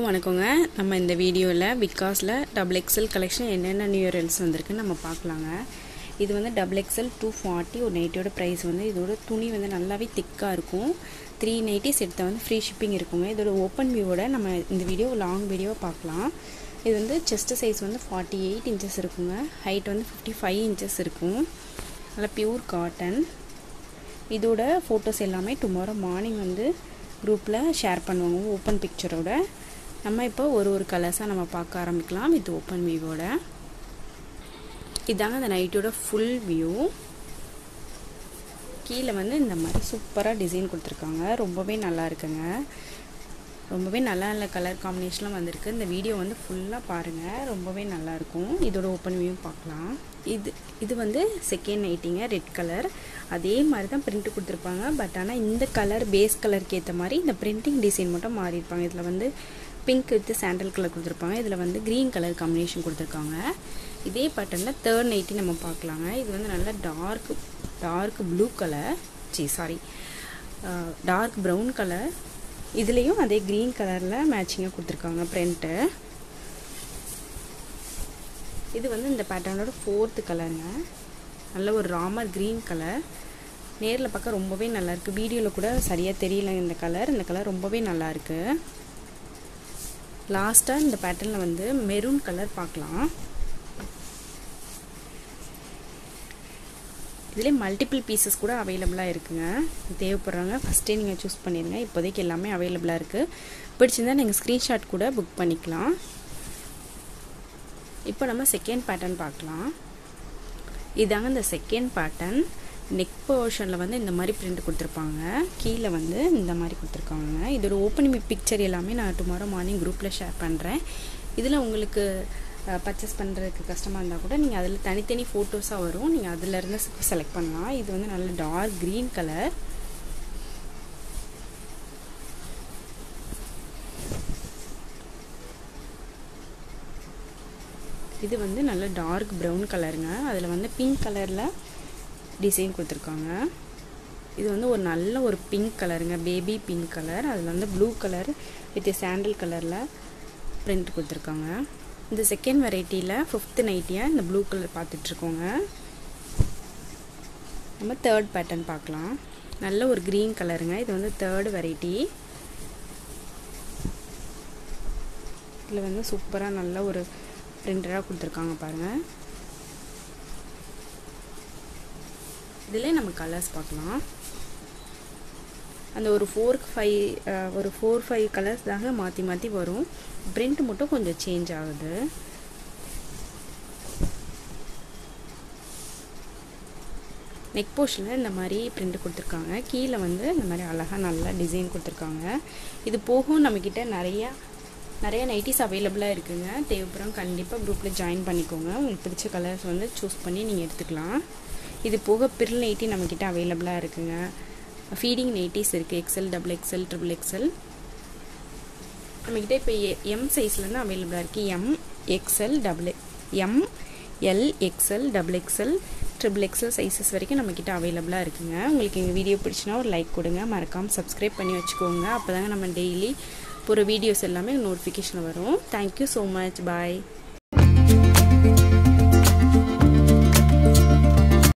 எல்லாருக்கும் வணக்கங்க நம்ம இந்த வீடியோவில் பிகாஸில் டபுள் எக்ஸல் கலெக்ஷன் என்னென்ன நியூ இயர் எல்ஸ் வந்திருக்குன்னு நம்ம பார்க்கலாங்க இது வந்து டபுள் எக்ஸல் டூ ஃபார்ட்டி ஒரு நைட்டியோட ப்ரைஸ் வந்து இதோட துணி வந்து நல்லாவே திக்காக இருக்கும் த்ரீ நைட்டிஸ் எடுத்தால் வந்து ஃப்ரீ ஷிப்பிங் இருக்குங்க இதோட ஓப்பன் வியூவோட நம்ம இந்த வீடியோ லாங் வீடியோ பார்க்கலாம் இது வந்து செஸ்ட் சைஸ் வந்து ஃபார்ட்டி எயிட் இன்ச்சஸ் இருக்குங்க ஹைட் வந்து ஃபிஃப்டி ஃபைவ் இன்ச்சஸ் இருக்கும் நல்லா பியூர் காட்டன் இதோட ஃபோட்டோஸ் எல்லாமே டுமாரோ மார்னிங் வந்து குரூப்பில் ஷேர் பண்ணுவாங்க ஓப்பன் பிக்சரோட நம்ம இப்போ ஒரு ஒரு கலர்ஸாக நம்ம பார்க்க ஆரம்பிக்கலாம் வித் ஓப்பன் வியூவோட இதாங்க அந்த நைட்டோட ஃபுல் வியூ கீழே வந்து இந்த மாதிரி சூப்பராக டிசைன் கொடுத்துருக்காங்க ரொம்பவே நல்லா இருக்குங்க ரொம்பவே நல்லா நல்ல கலர் காம்பினேஷன்லாம் வந்திருக்கு இந்த வீடியோ வந்து ஃபுல்லாக பாருங்கள் ரொம்பவே நல்லாயிருக்கும் இதோட ஓப்பன் வியூ பார்க்கலாம் இது இது வந்து செகண்ட் நைட்டிங்க ரெட் கலர் அதே மாதிரி தான் பிரிண்ட் கொடுத்துருப்பாங்க பட் ஆனால் இந்த கலர் பேஸ் கலருக்கு ஏற்ற மாதிரி இந்த பிரிண்டிங் டிசைன் மட்டும் மாறியிருப்பாங்க இதில் வந்து பிங்க் வித் சாண்டல் கலர் கொடுத்துருப்பாங்க இதில் வந்து க்ரீன் கலர் காம்பினேஷன் கொடுத்துருக்காங்க இதே பேட்டர்னில் தேர்ட் நைட்டி நம்ம பார்க்கலாங்க இது வந்து நல்லா டார்க் டார்க் ப்ளூ கலர் சி சாரி டார்க் ப்ரௌன் கலர் இதுலேயும் அதே க்ரீன் கலரில் மேட்சிங்காக கொடுத்துருக்காங்க ப்ரிண்ட்டு இது வந்து இந்த பேட்டர்னோட ஃபோர்த்து கலருங்க நல்ல ஒரு ராமர் க்ரீன் கலர் நேரில் பார்க்க ரொம்பவே நல்லாயிருக்கு வீடியோவில் கூட சரியாக தெரியல இந்த கலர் இந்த கலர் ரொம்பவே நல்லாயிருக்கு லாஸ்ட்டாக இந்த பேட்டர்னில் வந்து மெரூன் கலர் பார்க்கலாம் இதிலே மல்டிபிள் பீசஸ் கூட அவைலபிளாக இருக்குங்க தேவைப்படுறாங்க ஃபஸ்ட்டே நீங்கள் சூஸ் பண்ணிடுங்க இப்போதைக்கு எல்லாமே அவைலபிளாக இருக்குது பிடிச்சிருந்தா நீங்கள் ஸ்க்ரீன்ஷாட் கூட புக் பண்ணிக்கலாம் இப்போ நம்ம செகண்ட் பேட்டர்ன் பார்க்கலாம் இதாங்க இந்த செகண்ட் பேட்டர்ன் நெக் போர்ஷனில் வந்து இந்த மாதிரி பிரிண்ட் கொடுத்துருப்பாங்க கீழே வந்து இந்த மாதிரி கொடுத்துருக்காங்க இதோட ஓப்பனிங் பிக்சர் எல்லாமே நான் டுமாரோ மார்னிங் குரூப்பில் ஷேர் பண்ணுறேன் இதில் உங்களுக்கு பர்ச்சேஸ் பண்ணுறதுக்கு கஷ்டமாக இருந்தால் கூட நீங்கள் அதில் தனித்தனி ஃபோட்டோஸாக வரும் நீங்கள் அதிலேருந்து செலக்ட் பண்ணலாம் இது வந்து நல்ல டார்க் க்ரீன் கலர் இது வந்து நல்ல டார்க் ப்ரௌன் கலருங்க அதில் வந்து பிங்க் கலரில் டிசைன் கொடுத்துருக்காங்க இது வந்து ஒரு நல்ல ஒரு பிங்க் கலருங்க பேபி பிங்க் கலர் அதில் வந்து ப்ளூ கலர் வித் சாண்டில் கலரில் பிரிண்ட் கொடுத்துருக்காங்க இந்த செகண்ட் வெரைட்டியில் ஃபிஃப்த்து நைட்டியாக இந்த ப்ளூ கலர் பார்த்துட்ருக்கோங்க நம்ம தேர்ட் பேட்டர்ன் பார்க்கலாம் நல்ல ஒரு க்ரீன் கலருங்க இது வந்து தேர்டு வெரைட்டி இதில் வந்து சூப்பராக நல்ல ஒரு பிரிண்டராக கொடுத்துருக்காங்க பாருங்கள் இதில் நம்ம கலர்ஸ் பார்க்கலாம் அந்த ஒரு ஃபோர் ஃபைவ் ஒரு ஃபோர் ஃபைவ் கலர்ஸ் தாங்க மாற்றி மாற்றி வரும் பிரிண்ட் மட்டும் கொஞ்சம் சேஞ்ச் ஆகுது நெக் போர்ஷனில் இந்த மாதிரி பிரிண்ட் கொடுத்துருக்காங்க கீழே வந்து இந்த மாதிரி அழகாக நல்லா டிசைன் கொடுத்துருக்காங்க இது போகும் நம்மக்கிட்ட நிறையா நிறைய நைட்டிஸ் அவைலபிளாக இருக்குங்க தேவைப்படும் கண்டிப்பாக குரூப்பில் ஜாயின் பண்ணிக்கோங்க உங்களுக்கு பிடிச்ச கலர்ஸ் வந்து சூஸ் பண்ணி நீங்கள் எடுத்துக்கலாம் இது போக பிரில் நைட்டி நம்மக்கிட்ட அவைலபிளாக இருக்குங்க ஃபீடிங் நைட்டிஸ் இருக்குது XL double XL triple XL நம்மக்கிட்ட இப்போ எம் சைஸ்லேருந்து அவைலபிளாக இருக்குது M XL double M L XL double XL triple XL sizes வரைக்கும் நம்மக்கிட்ட அவைலபிளாக இருக்குங்க உங்களுக்கு எங்கள் வீடியோ பிடிச்சினா ஒரு லைக் கொடுங்க மறக்காமல் சப்ஸ்கிரைப் பண்ணி வச்சுக்கோங்க அப்போ தாங்க நம்ம டெய்லி போகிற வீடியோஸ் எல்லாமே நோட்டிஃபிகேஷன் வரும் தேங்க்யூ ஸோ மச் பாய்